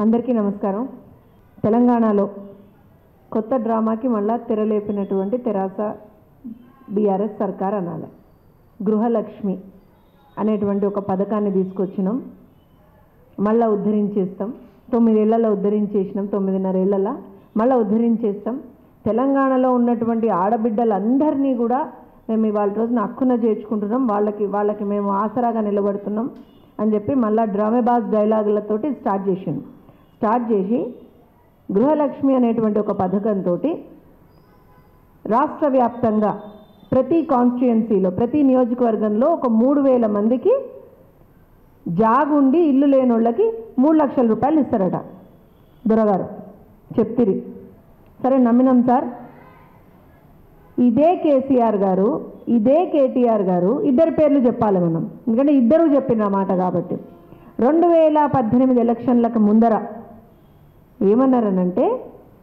అందరికీ నమస్కారం తెలంగాణలో కొత్త డ్రామాకి మళ్ళా తెరలేపినటువంటి తెరాస బీఆర్ఎస్ సర్కార్ అనాలి గృహలక్ష్మి అనేటువంటి ఒక పథకాన్ని తీసుకొచ్చినాం మళ్ళా ఉద్ధరించేస్తాం తొమ్మిదేళ్లలో ఉద్ధరించేసినాం తొమ్మిదిన్నరేళ్లలో మళ్ళీ ఉద్ధరించేస్తాం తెలంగాణలో ఉన్నటువంటి ఆడబిడ్డలందరినీ కూడా మేము ఇవాళ రోజున హక్కున చేర్చుకుంటున్నాం వాళ్ళకి వాళ్ళకి మేము ఆసరాగా నిలబడుతున్నాం అని చెప్పి మళ్ళా డ్రామేబాజ్ డైలాగులతోటి స్టార్ట్ చేసిండు స్టార్ట్ చేసి గృహలక్ష్మి అనేటువంటి ఒక పథకంతో రాష్ట్ర వ్యాప్తంగా ప్రతి కాన్స్టిట్యుయెన్సీలో ప్రతి నియోజకవర్గంలో ఒక మూడు వేల మందికి జాగుండి ఇల్లు లేనోళ్ళకి మూడు లక్షల రూపాయలు ఇస్తారట దొరగారు చెప్తిరి సరే నమ్మినాం సార్ ఇదే కేసీఆర్ గారు ఇదే కేటీఆర్ గారు ఇద్దరి పేర్లు చెప్పాలి మనం ఎందుకంటే ఇద్దరు చెప్పిన మాట కాబట్టి రెండు వేల పద్దెనిమిది ఎలక్షన్లకు ముందర ఏమన్నారనంటే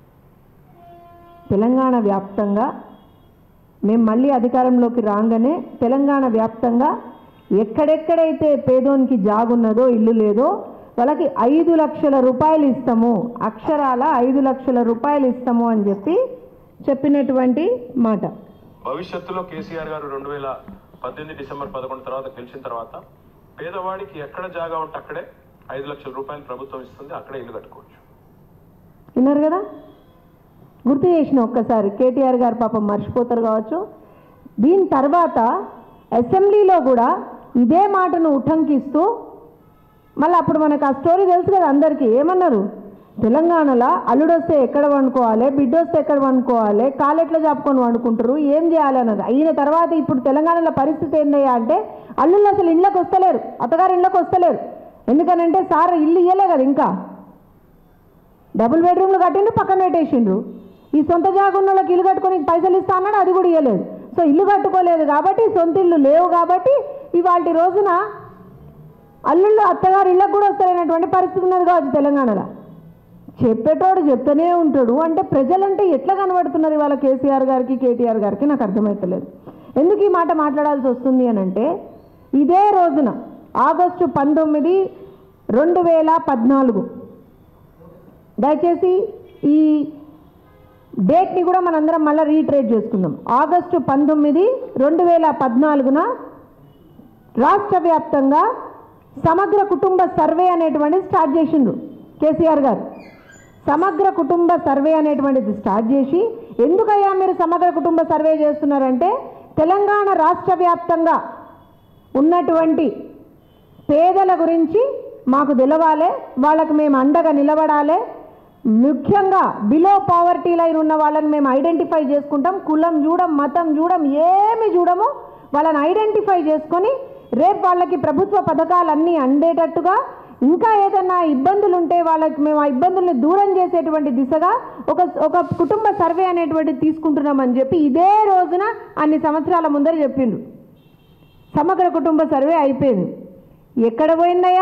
తెలంగాణ వ్యాప్తంగా మేము మళ్ళీ అధికారంలోకి రాగానే తెలంగాణ వ్యాప్తంగా ఎక్కడెక్కడైతే పేదోనికి జాగున్నదో ఇల్లు లేదో వాళ్ళకి ఐదు లక్షల రూపాయలు ఇస్తాము అక్షరాల ఐదు లక్షల రూపాయలు ఇస్తాము అని చెప్పి చెప్పినటువంటి మాట భవిష్యత్తులో కేసీఆర్ గారు రెండు వేల పద్దెనిమిది డిసెంబర్ పదకొండు తర్వాత గెలిచిన తర్వాత పేదవాడికి ఎక్కడ జాగా ఉంటే అక్కడే ఐదు లక్షల రూపాయలు ప్రభుత్వం ఇస్తుంది అక్కడే ఇల్లు కట్టుకోవచ్చు విన్నారు కదా గుర్తు చేసిన ఒక్కసారి కేటీఆర్ గారు పాపం మర్చిపోతారు కావచ్చు దీని తర్వాత అసెంబ్లీలో కూడా ఇదే మాటను ఉటంకిస్తూ మళ్ళీ అప్పుడు మనకు ఆ స్టోరీ తెలుసు కదా అందరికీ ఏమన్నారు తెలంగాణలో అల్లుడొస్తే ఎక్కడ వండుకోవాలి బిడ్డొస్తే ఎక్కడ వండుకోవాలి కాలెట్లా చాపుకొని వండుకుంటారు ఏం చేయాలి అన్నది అయిన తర్వాత ఇప్పుడు తెలంగాణలో పరిస్థితి ఏందయ్యా అంటే అల్లుళ్ళు అసలు ఇళ్ళకి వస్తలేరు అత్తగారు ఇళ్ళకి వస్తలేరు ఎందుకనంటే సార్ ఇల్లు ఇయ్యలే కదా ఇంకా డబుల్ బెడ్రూమ్లు కట్టిండు పక్కన పెట్టేసిండ్రు ఈ సొంత జాగున్న వాళ్ళకి ఇల్లు కట్టుకొని పైసలు ఇస్తా అన్నాడు అది కూడా ఇవ్వలేదు సో ఇల్లు కట్టుకోలేదు కాబట్టి సొంత ఇల్లు లేవు కాబట్టి ఇవాళ రోజున అల్లుళ్ళు అత్తగారు ఇళ్ళకు కూడా వస్తారనేటువంటి పరిస్థితి ఉన్నది కావచ్చు తెలంగాణలో చెప్పేటోడు చెప్తూనే ఉంటాడు అంటే ప్రజలంటే ఎట్లా కనబడుతున్నారు ఇవాళ కేసీఆర్ గారికి కేటీఆర్ గారికి నాకు అర్థమవుతలేదు ఎందుకు ఈ మాట మాట్లాడాల్సి వస్తుంది అని అంటే ఇదే రోజున ఆగస్టు పంతొమ్మిది రెండు వేల పద్నాలుగు దయచేసి ఈ డేట్ని కూడా మనందరం మళ్ళీ రీట్రేట్ చేసుకుందాం ఆగస్టు పంతొమ్మిది రెండు వేల పద్నాలుగున రాష్ట్ర వ్యాప్తంగా సమగ్ర కుటుంబ సర్వే అనేటువంటిది స్టార్ట్ చేసిండ్రు కేసీఆర్ గారు సమగ్ర కుటుంబ సర్వే అనేటువంటిది స్టార్ట్ చేసి ఎందుకయ్యా మీరు సమగ్ర కుటుంబ సర్వే చేస్తున్నారంటే తెలంగాణ రాష్ట్ర వ్యాప్తంగా ఉన్నటువంటి పేదల గురించి మాకు తెలవాలి వాళ్ళకి మేము అండగా నిలబడాలి ముఖ్యంగా బిలో పావర్టీ లైన్ ఉన్న వాళ్ళని మేము ఐడెంటిఫై చేసుకుంటాం కులం చూడం మతం చూడం ఏమి చూడము వాళ్ళని ఐడెంటిఫై చేసుకొని రేపు వాళ్ళకి ప్రభుత్వ పథకాలన్నీ అందేటట్టుగా ఇంకా ఏదైనా ఇబ్బందులు ఉంటే వాళ్ళకి మేము ఆ ఇబ్బందుల్ని దూరం చేసేటువంటి దిశగా ఒక ఒక కుటుంబ సర్వే అనేటువంటిది తీసుకుంటున్నామని చెప్పి ఇదే రోజున అన్ని సంవత్సరాల ముందర చెప్పిండ్రు సమగ్ర కుటుంబ సర్వే అయిపోయింది ఎక్కడ పోయిందయ్యా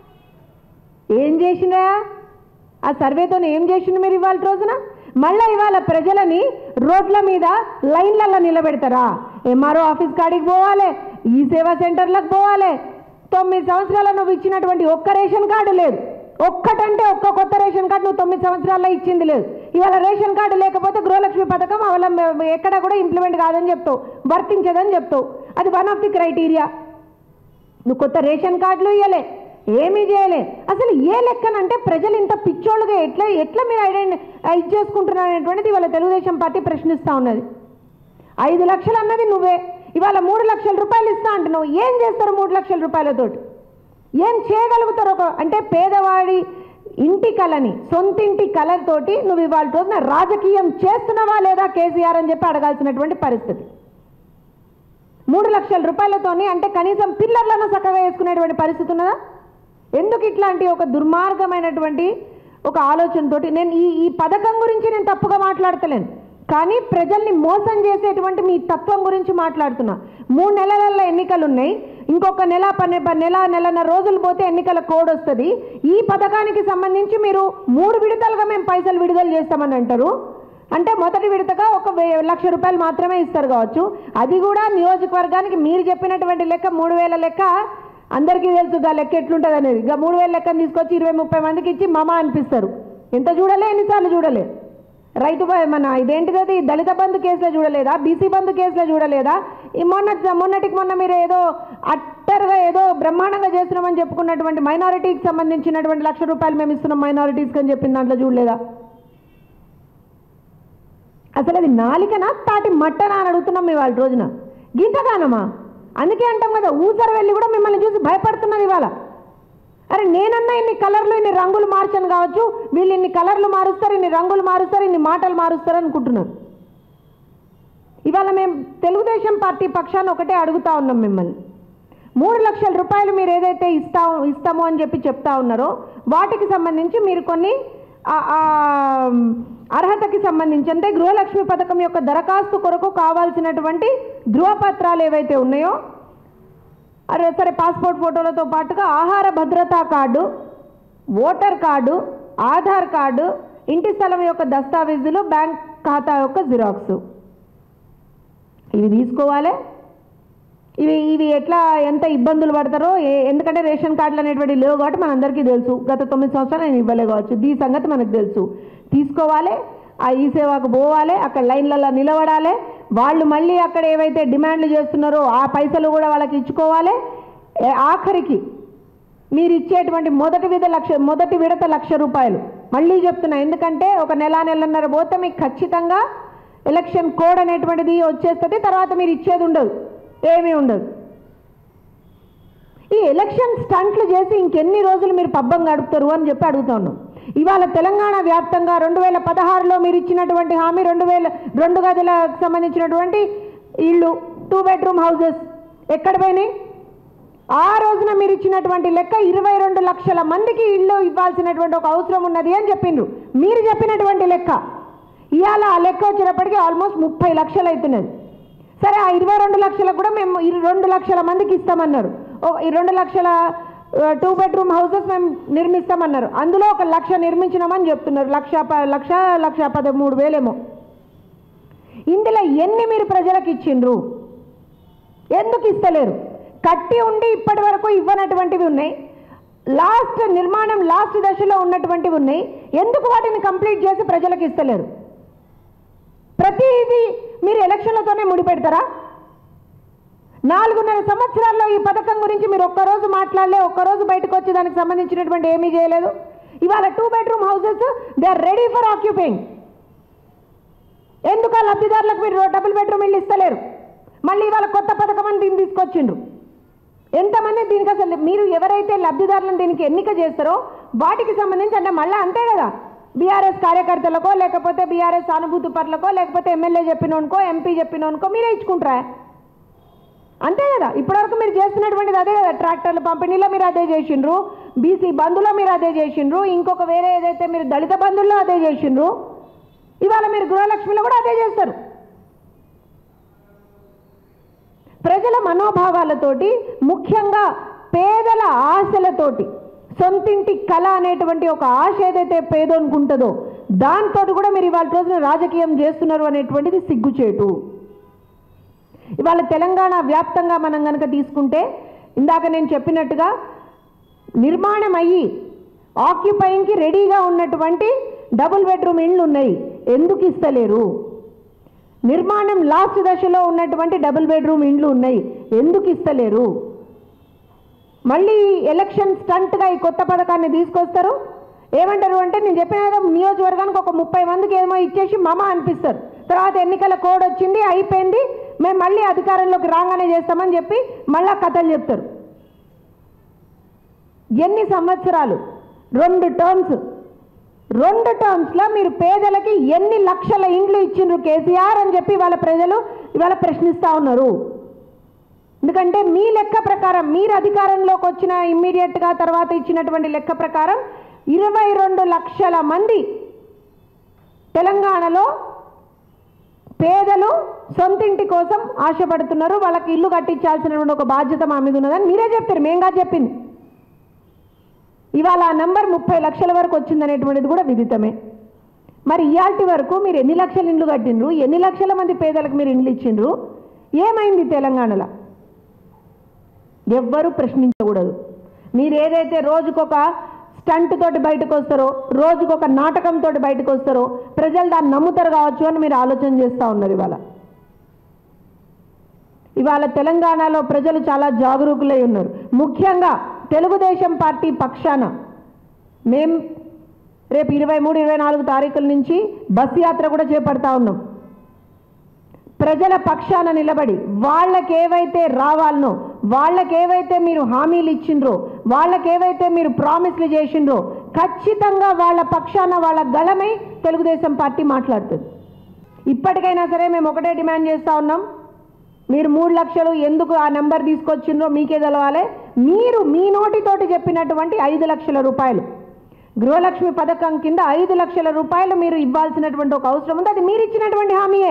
ఏం చేసిందయ్యా ఆ సర్వేతో ఏం చేసిండు మీరు ఇవాళ రోజున మళ్ళీ ఇవాళ ప్రజలని రోడ్ల మీద లైన్లలో నిలబెడతారా ఎంఆర్ఓ ఆఫీస్ కాడికి పోవాలి ఈ సేవా సెంటర్లకు పోవాలి తొమ్మిది సంవత్సరాల నువ్వు ఇచ్చినటువంటి ఒక్క రేషన్ కార్డు లేదు ఒక్కటంటే ఒక్క కొత్త రేషన్ కార్డు నువ్వు తొమ్మిది సంవత్సరాల్లో ఇచ్చింది లేదు ఇవాళ రేషన్ కార్డు లేకపోతే గృహలక్ష్మి పథకం అవలంబ ఎక్కడ కూడా ఇంప్లిమెంట్ కాదని చెప్తావు వర్తించదని చెప్తావు అది వన్ ఆఫ్ ది క్రైటీరియా నువ్వు కొత్త రేషన్ కార్డులు ఇవ్వలే ఏమీ చేయలే అసలు ఏ లెక్కనంటే ప్రజలు ఇంత పిచ్చోళ్ళుగా ఎట్లా ఎట్లా మీరు ఐడెంటి ఇది చేసుకుంటున్నారు అనేటువంటిది ఇవాళ తెలుగుదేశం పార్టీ ప్రశ్నిస్తూ ఉన్నది ఐదు లక్షలు అన్నది నువ్వే ఇవాళ మూడు లక్షల రూపాయలు ఇస్తా అంటున్నావు ఏం చేస్తారు మూడు లక్షల రూపాయలతోటి ఏం చేయగలుగుతారు ఒక అంటే పేదవాడి ఇంటి కళని సొంతింటి కళతోటి నువ్వు ఇవాళ రోజున రాజకీయం చేస్తున్నావా లేదా కేసీఆర్ అని చెప్పి అడగాల్సినటువంటి పరిస్థితి మూడు లక్షల రూపాయలతోని అంటే కనీసం పిల్లర్లను చక్కగా వేసుకునేటువంటి పరిస్థితి ఉన్నదా ఎందుకు ఇట్లాంటి ఒక దుర్మార్గమైనటువంటి ఒక ఆలోచనతోటి నేను ఈ ఈ పథకం గురించి నేను తప్పుగా మాట్లాడతలేను కానీ ప్రజల్ని మోసం చేసేటువంటి మీ తత్వం గురించి మాట్లాడుతున్నా మూడు నెలలలో ఎన్నికలు ఉన్నాయి ఇంకొక నెల పన్నె ప- నెల నెలన్నర రోజులు పోతే ఎన్నికల కోడ్ వస్తుంది ఈ పథకానికి సంబంధించి మీరు మూడు విడతలుగా మేము పైసలు విడుదల చేస్తామని అంటారు అంటే మొదటి విడతగా ఒక వే- లక్ష రూపాయలు మాత్రమే ఇస్తారు కావచ్చు అది కూడా నియోజకవర్గానికి మీరు చెప్పినటువంటి లెక్క మూడు వేల లెక్క అందరికీ తెలుసు గా లెక్క ఎట్లుంటుంది అనేది ఇక మూడు వేల లెక్కను తీసుకొచ్చి ఇరవై ముప్పై మందికి ఇచ్చి మమ అనిపిస్తారు ఎంత చూడలే ఎన్నిసార్లు చూడలే రైతు బ- మన ఇదేంటిది అది దళిత బంధు కేసులో చూడలేదా బీసీ బంధు కేసులో చూడలేదా ఈ మొన్న మొన్నటికి మొన్న మీరు ఏదో అట్టర్గా ఏదో బ్రహ్మాండంగా చేస్తున్నామని చెప్పుకున్నటువంటి మైనారిటీకి సంబంధించినటువంటి లక్ష రూపాయలు మేము ఇస్తున్నాం మైనారిటీస్కి అని చెప్పిన దాంట్లో చూడలేదా అసలు అది నాలికనా తాటి మట్టనా అని అడుగుతున్నాం ఇవాళ రోజున గీతగానమా అందుకే అంటాం కదా ఊసర వెళ్ళి కూడా మిమ్మల్ని చూసి భయపడుతున్నారు ఇవాళ అరే నేనన్నా ఇన్ని కలర్లు ఇన్ని రంగులు మార్చను కావచ్చు వీళ్ళు ఇన్ని కలర్లు మారుస్తారు ఇన్ని రంగులు మారుస్తారు ఇన్ని మాటలు మారుస్తారు అనుకుంటున్నారు ఇవాళ మేము తెలుగుదేశం పార్టీ పక్షాన్ని ఒకటే అడుగుతా ఉన్నాం మిమ్మల్ని మూడు లక్షల రూపాయలు మీరు ఏదైతే ఇస్తా ఇస్తాము అని చెప్పి చెప్తా ఉన్నారో వాటికి సంబంధించి మీరు కొన్ని ఆ- ఆ, అర్హతకి సంబంధించి అంటే గృహలక్ష్మి పథకం యొక్క దరఖాస్తు కొరకు కావాల్సినటువంటి ధృవపత్రాలు ఏవైతే ఉన్నాయో అరే సరే పాస్పోర్ట్ ఫోటోలతో పాటుగా ఆహార భద్రతా card voter card Aadhaar card ఇంటి స్థలం యొక్క దస్తావేజులు బ్యాంక్ ఖాతా యొక్క జిరాక్స్ ఇవి తీసుకోవాలి ఇవి ఇవి ఎట్లా ఎంత ఇబ్బందులు పడతారో ఏ- ఎందుకంటే రేషన్ కార్డులు అనేటువంటి లేవు కాబట్టి మనందరికీ తెలుసు గత తొమ్మిది సంవత్సరాలు నేను ఇవ్వలే కావచ్చు దీ సంగతి మనకు తెలుసు తీసుకోవాలి ఆ ఈ సేవకు పోవాలి అక్కడ లైన్లలో నిలబడాలి వాళ్ళు మళ్ళీ అక్కడ ఏవైతే డిమాండ్లు చేస్తున్నారో ఆ పైసలు కూడా వాళ్ళకి ఇచ్చుకోవాలి ఏ- ఆఖరికి మీరు ఇచ్చేటువంటి మొదటి విధ లక్ష మొదటి విడత లక్ష రూపాయలు మళ్ళీ చెప్తున్నా ఎందుకంటే ఒక నెల నెలన్నర పోతే మీకు ఖచ్చితంగా ఎలక్షన్ కోడ్ అనేటువంటిది వచ్చేస్తుంది తర్వాత మీరు ఇచ్చేది ఉండదు ఏమీ ఉండదు ఈ ఎలక్షన్ స్టంట్లు చేసి ఇంకెన్ని రోజులు మీరు పబ్బం గడుపుతారు అని చెప్పి అడుగుతా ఉన్నాం ఇవాళ తెలంగాణ వ్యాప్తంగా రెండు వేల పదహారులో మీరు ఇచ్చినటువంటి హామీ రెండు వేల రెండు గదులకు సంబంధించినటువంటి ఇళ్ళు టూ బెడ్రూమ్ హౌసెస్ ఎక్కడ పోయినాయి ఆ రోజున మీరు ఇచ్చినటువంటి లెక్క ఇరవై రెండు లక్షల మందికి ఇల్లు ఇవ్వాల్సినటువంటి ఒక అవసరం ఉన్నది అని చెప్పిండ్రు మీరు చెప్పినటువంటి లెక్క ఇవాళ ఆ లెక్క వచ్చేటప్పటికి ఆల్మోస్ట్ ముప్పై లక్షలు అవుతున్నది సరే ఆ ఇరవై రెండు లక్షలకు కూడా మేము ఇరు- రెండు లక్షల మందికి ఇస్తామన్నారు ఓ ఈ రెండు లక్షల టూ బెడ్రూమ్ హౌసెస్ మేము నిర్మిస్తామన్నారు అందులో ఒక లక్ష నిర్మించినామని చెప్తున్నారు లక్ష ప- లక్ష లక్ష పదమూడు వేలేమో ఇందులో ఎన్ని మీరు ప్రజలకు ఇచ్చిండ్రు ఎందుకు ఇస్తలేరు కట్టి ఉండి ఇప్పటి వరకు ఇవ్వనటువంటివి ఉన్నాయి లాస్ట్ నిర్మాణం లాస్ట్ దశలో ఉన్నటువంటివి ఉన్నాయి ఎందుకు వాటిని కంప్లీట్ చేసి ప్రజలకు ఇస్తలేరు ప్రతిదీ మీరు ఎలక్షన్లతోనే ముడిపెడతారా నాలుగున్నర సంవత్సరాల్లో ఈ పథకం గురించి మీరు ఒక్కరోజు మాట్లాడలే ఒక్కరోజు బయటకు వచ్చి దానికి సంబంధించినటువంటి ఏమీ చేయలేదు ఇవాళ two bedroom houses they are ready for occupying ఎందుకు ఆ లబ్ధిదారులకు మీరు డబుల్ బెడ్రూమ్ ఇల్లు ఇస్తలేరు మళ్ళీ ఇవాళ కొత్త పథకం అని దీన్ని తీసుకొచ్చిండ్రు ఎంతమంది దీనికి అసలు మీరు ఎవరైతే లబ్ధిదారులను దీనికి ఎన్నిక చేస్తారో వాటికి సంబంధించి అంటే మళ్ళీ అంతే కదా బీఆర్ఎస్ కార్యకర్తలకో లేకపోతే బీఆర్ఎస్ సానుభూతి పరులకో లేకపోతే ఎమ్మెల్యే చెప్పినోనుకో ఎంపీ చెప్పినోనుకో మీరే ఇచ్చుకుంటారా అంతే కదా ఇప్పటివరకు మీరు చేస్తున్నటువంటిది అదే కదా ట్రాక్టర్ల పంపిణీలో మీరు అదే చేసిండ్రు బీసీ బంధులో మీరు అదే చేసిండ్రు ఇంకొక వేరే ఏదైతే మీరు దళిత బంధుల్లో అదే చేసిండ్రు ఇవాళ మీరు గృహలక్ష్మిలో కూడా అదే చేస్తారు ప్రజల మనోభావాలతోటి ముఖ్యంగా పేదల ఆశలతోటి సొంతింటి కళ అనేటువంటి ఒక ఆశ ఏదైతే పేదోనుకుంటుందో దాంతో కూడా మీరు ఇవాళ రోజున రాజకీయం చేస్తున్నారు అనేటువంటిది సిగ్గుచేటు ఇవాళ తెలంగాణ వ్యాప్తంగా మనం కనుక తీసుకుంటే ఇందాక నేను చెప్పినట్టుగా నిర్మాణం అయ్యి ఆక్యుపైయింగ్కి రెడీగా ఉన్నటువంటి డబుల్ బెడ్రూమ్ ఇండ్లు ఉన్నాయి ఎందుకు ఇస్తలేరు నిర్మాణం లాస్ట్ దశలో ఉన్నటువంటి డబుల్ బెడ్రూమ్ ఇండ్లు ఉన్నాయి ఎందుకు ఇస్తలేరు మళ్ళీ ఎలక్షన్ స్టంట్గా ఈ కొత్త పథకాన్ని తీసుకొస్తారు ఏమంటారు అంటే నేను చెప్పిన కదా నియోజకవర్గానికి ఒక ముప్పై మందికి ఏమో ఇచ్చేసి మమ అనిపిస్తారు తర్వాత ఎన్నికల కోడ్ వచ్చింది అయిపోయింది మేము మళ్ళీ అధికారంలోకి రాగానే చేస్తామని చెప్పి మళ్ళా కథలు చెప్తారు ఎన్ని సంవత్సరాలు రెండు టర్మ్స్ రెండు టర్మ్స్లో మీరు పేదలకి ఎన్ని లక్షల ఇండ్లు ఇచ్చిండ్రు కేసీఆర్ అని చెప్పి వాళ్ళ ప్రజలు ఇవాళ ప్రశ్నిస్తూ ఉన్నారు ఎందుకంటే మీ లెక్క ప్రకారం మీరు అధికారంలోకి వచ్చిన ఇమ్మీడియట్గా తర్వాత ఇచ్చినటువంటి లెక్క ప్రకారం ఇరవై రెండు లక్షల మంది తెలంగాణలో పేదలు సొంతింటి కోసం ఆశపడుతున్నారు వాళ్ళకి ఇల్లు కట్టించాల్సినటువంటి ఒక బాధ్యత మా మీద ఉన్నదని మీరే చెప్పారు మేం కాదు చెప్పింది ఇవాళ ఆ నంబర్ ముప్పై లక్షల వరకు వచ్చిందనేటువంటిది కూడా విదితమే మరి ఇయాల్టి వరకు మీరు ఎన్ని లక్షల ఇండ్లు కట్టిండ్రు ఎన్ని లక్షల మంది పేదలకు మీరు ఇండ్లు ఇచ్చిండ్రు ఏమైంది తెలంగాణలో ఎవ్వరూ ప్రశ్నించకూడదు మీరు ఏదైతే రోజుకొక స్టంట్ తోటి బయటకు వస్తారో రోజుకొక నాటకం తోటి బయటకు వస్తారో ప్రజలు దాన్ని నమ్ముతారు కావచ్చు అని మీరు ఆలోచన చేస్తూ ఉన్నారు ఇవాళ ఇవాళ తెలంగాణలో ప్రజలు చాలా జాగరూకులై ఉన్నారు ముఖ్యంగా తెలుగుదేశం పార్టీ పక్షాన మేం రేపు ఇరవై మూడు ఇరవై నాలుగు తారీఖుల నుంచి బస్ యాత్ర కూడా చేపడతా ఉన్నాం ప్రజల పక్షాన నిలబడి వాళ్ళకేవైతే రావాలనో వాళ్ళకేవైతే మీరు హామీలు ఇచ్చిండ్రో వాళ్ళకేవైతే మీరు ప్రామిస్లు చేసిండ్రో ఖచ్చితంగా వాళ్ళ పక్షాన వాళ్ళ గళమై తెలుగుదేశం పార్టీ మాట్లాడుతుంది ఇప్పటికైనా సరే మేము ఒకటే డిమాండ్ చేస్తూ ఉన్నాం మీరు మూడు లక్షలు ఎందుకు ఆ నెంబర్ తీసుకొచ్చిండ్రో మీకే తెలవాలి మీరు మీ నోటితోటి చెప్పినటువంటి ఐదు లక్షల రూపాయలు గృహలక్ష్మి పథకం కింద ఐదు లక్షల రూపాయలు మీరు ఇవ్వాల్సినటువంటి ఒక అవసరం ఉంది అది మీరు ఇచ్చినటువంటి హామీయే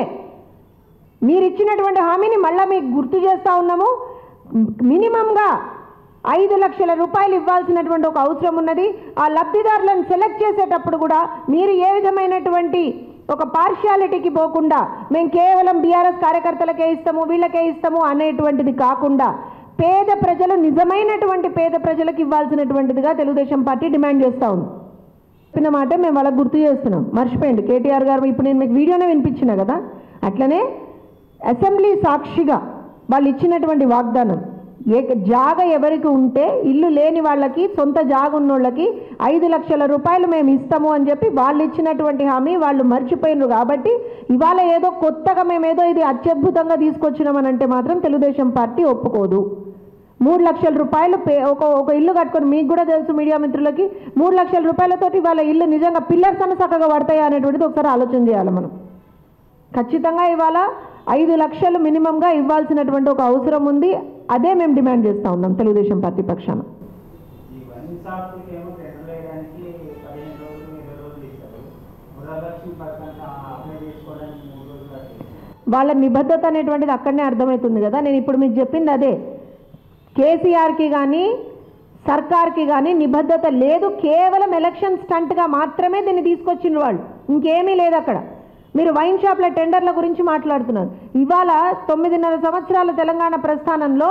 మీరు ఇచ్చినటువంటి హామీని మళ్ళీ మీకు గుర్తు చేస్తూ ఉన్నాము మినిమంగా ఐదు లక్షల రూపాయలు ఇవ్వాల్సినటువంటి ఒక అవసరం ఉన్నది ఆ లబ్ధిదారులను సెలెక్ట్ చేసేటప్పుడు కూడా మీరు ఏ విధమైనటువంటి ఒక పార్షియాలిటీకి పోకుండా మేము కేవలం బీఆర్ఎస్ కార్యకర్తలకే ఇస్తాము వీళ్ళకే ఇస్తాము అనేటువంటిది కాకుండా పేద ప్రజలు నిజమైనటువంటి పేద ప్రజలకు ఇవ్వాల్సినటువంటిదిగా తెలుగుదేశం పార్టీ డిమాండ్ చేస్తూ ఉంది చెప్పిన మాట మేము వాళ్ళకి గుర్తు చేస్తున్నాం మర్చిపోయింది కేటీఆర్ గారు ఇప్పుడు నేను మీకు వీడియోనే వినిపించిన కదా అట్లనే అసెంబ్లీ సాక్షిగా వాళ్ళు ఇచ్చినటువంటి వాగ్దానం ఏ జాగ ఎవరికి ఉంటే ఇల్లు లేని వాళ్ళకి సొంత జాగ ఉన్నోళ్ళకి ఐదు లక్షల రూపాయలు మేము ఇస్తాము అని చెప్పి వాళ్ళు ఇచ్చినటువంటి హామీ వాళ్ళు మర్చిపోయినారు కాబట్టి ఇవాళ ఏదో కొత్తగా మేము ఏదో ఇది అత్యద్భుతంగా తీసుకొచ్చినామని అంటే మాత్రం తెలుగుదేశం పార్టీ ఒప్పుకోదు మూడు లక్షల రూపాయలు పే ఒక ఒక ఇల్లు కట్టుకొని మీకు కూడా తెలుసు మీడియా మిత్రులకి మూడు లక్షల రూపాయలతోటి వాళ్ళ ఇల్లు నిజంగా పిల్లర్స్ అన్న చక్కగా పడతాయా అనేటువంటిది ఒకసారి ఆలోచన చేయాలి మనం ఖచ్చితంగా ఇవాళ ఐదు లక్షలు మినిమంగా ఇవ్వాల్సినటువంటి ఒక అవసరం ఉంది అదే మేము డిమాండ్ చేస్తూ ఉన్నాం తెలుగుదేశం పార్టీ పక్షాన ఈ వన్ షాప్కి ఏమో టెండర్ వేయడానికి పదిహేను రోజులు ఇరవై రోజులు ఇస్తారు గృహలక్ష్మి పథకానికి అప్లై చేసుకోవడానికి మూడు రోజులు పడుతుంది వాళ్ళ నిబద్ధత అనేటువంటిది అక్కడనే అర్థమవుతుంది కదా నేను ఇప్పుడు మీకు చెప్పింది అదే కేసీఆర్కి కానీ సర్కార్కి కానీ నిబద్ధత లేదు కేవలం ఎలక్షన్ స్టంట్గా మాత్రమే దీన్ని తీసుకొచ్చిన వాళ్ళు ఇంకేమీ లేదు అక్కడ మీరు వైన్ షాప్ల టెండర్ల గురించి మాట్లాడుతున్నారు ఇవాళ తొమ్మిదిన్నర సంవత్సరాల తెలంగాణ ప్రస్థానంలో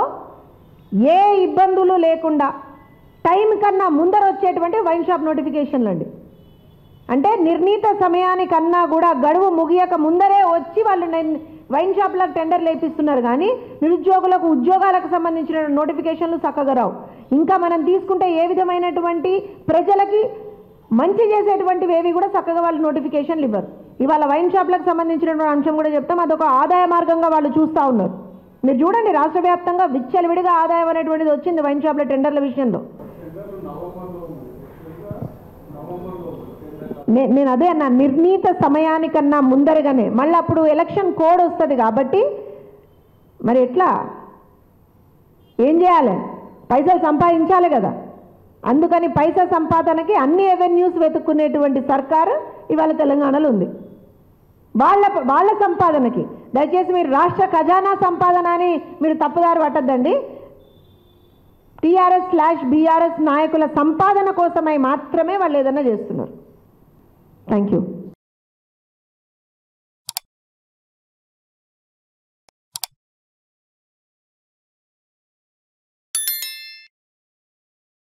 ఏ ఇబ్బందులు లేకుండా టైం కన్నా ముందర వచ్చేటువంటి వైన్ షాప్ నోటిఫికేషన్లు అండి అంటే నిర్ణీత సమయానికన్నా కూడా గడువు ముగియక ముందరే వచ్చి వాళ్ళు నెన్- వైన్ షాప్లకు టెండర్లు వేపిస్తున్నారు కానీ నిరుద్యోగులకు ఉద్యోగాలకు సంబంధించిన నోటిఫికేషన్లు చక్కగా రావు ఇంకా మనం తీసుకుంటే ఏ విధమైనటువంటి ప్రజలకి మంచి చేసేటువంటివి ఏవి కూడా చక్కగా వాళ్ళు నోటిఫికేషన్లు ఇవ్వరు ఇవాళ వైన్ షాప్లకు సంబంధించినటువంటి అంశం కూడా చెప్తాం అదొక ఆదాయ మార్గంగా వాళ్ళు చూస్తూ ఉన్నారు మీరు చూడండి రాష్ట్ర వ్యాప్తంగా విచ్చలవిడిగా ఆదాయం అనేటువంటిది వచ్చింది వైన్ షాప్ల టెండర్ల విషయంలో నే- నేను అదే అన్నా నిర్ణీత సమయానికన్నా ముందరగానే మళ్ళీ అప్పుడు ఎలక్షన్ కోడ్ వస్తుంది కాబట్టి మరి ఎట్లా ఏం చేయాలి పైసలు సంపాదించాలి కదా అందుకని పైసా సంపాదనకి అన్ని ఎవెన్యూస్ వెతుక్కునేటువంటి సర్కారు ఇవాళ తెలంగాణలో ఉంది వాళ్ళ వాళ్ళ సంపాదనకి దయచేసి మీరు రాష్ట్ర ఖజానా సంపాదన అని మీరు తప్పుదారి పట్టద్దండి టీఆర్ఎస్ స్లాష్ బీఆర్ఎస్ నాయకుల సంపాదన కోసమై మాత్రమే వాళ్ళు ఏదైనా చేస్తున్నారు థ్యాంక్ యూ